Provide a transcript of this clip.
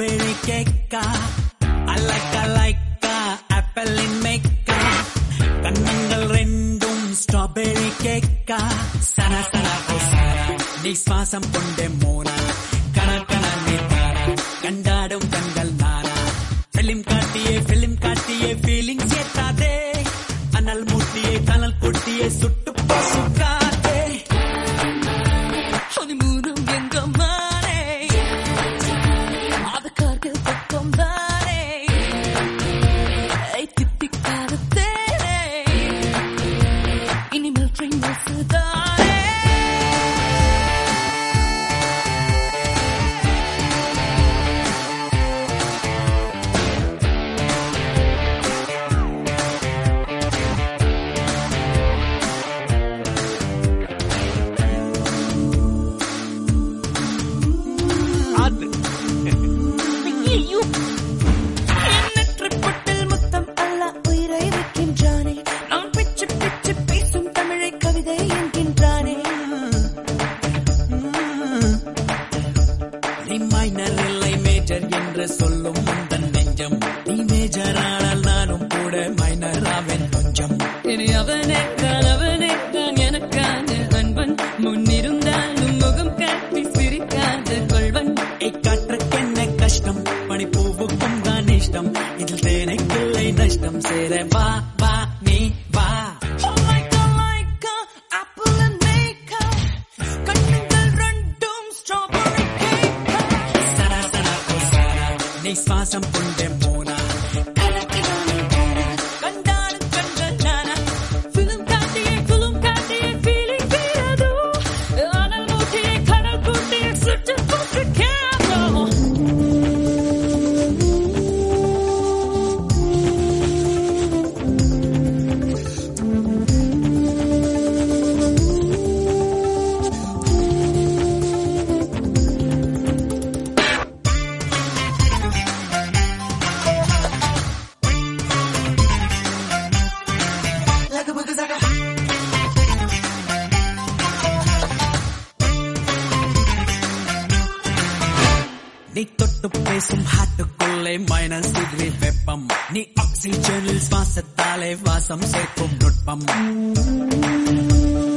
strawberry கேக்கா அலக்க Lyca ஆப்பிளின் மேக்கா கண்ணங்கள் ரெண்டும் ஸ்ட்ராபெரி கேக்கா சன சன ஓ சாரா நீ சுவாசம் கொண்டே மோனா கண கண நீ தாரா கண்டாடும் கண்கள் நாரா பிலிம் காட்டியே பிலிம் காட்டியே ஃபீலிங் ஏத்தாதே அனல் மூட்டியே கனல் கொட்டியே சுட்டு பசுக்காதே ஹனிமூனும் எங்கம்மானே அது கார்கில் பக்கம் தானே ஐ தித்திக்காத தேனே இனிமேல் ட்ரெயின் தானே அது ஐயோ எண்ணற்ற பொட்டில் முத்தம் அல்ல உயிரை வைக்கின்றானே நான் பிச்சு பிச்சு பேசும் தமிழை கவிதை என்கின்றானே நீ மைனர் இல்லை மேஜர் என்று சொல்லும் உந்தன் நெஞ்சம் நீ மேஜர் ஆனால் நானும் கூட மைனர் ஆவேன் கொஞ்சம் இனி அவனே தான் அவனே தான் எனக்கான அன்பன் முன்னிருந்தாலும் முகம் காட்டி சிரிக்காத கொள்வன் இக்காற்றுக்கென்ன கஷ்டம் பனிப்பூவுக்கும் தான் இஷ்டம் இதில் தேனைக்கில்லை நஷ்டம் சேர வா வா நீ வா like a like a apple and makeup கண்ணுங்கள் ரெண்டும் strawberry cake சரா சரா ஓ சாரா நீ சுவாசம் கொண்டே போனா கண்டாலும் கண்கள் நானா film காட்டியே குளும் காட்டியே feeling வீரதோ அனல் மூட்டியே கடல் கூட்டியே சுட்டு போட்டு கேமரா நீ தொட்டு பேசும் ஹாட்டுக்குள்ளே மைனஸ் டிகிரி வெப்பம் நீ ஆக்சிஜனில் சுவாசத்தாலே வாசம் சேர்க்கும் நுட்பம்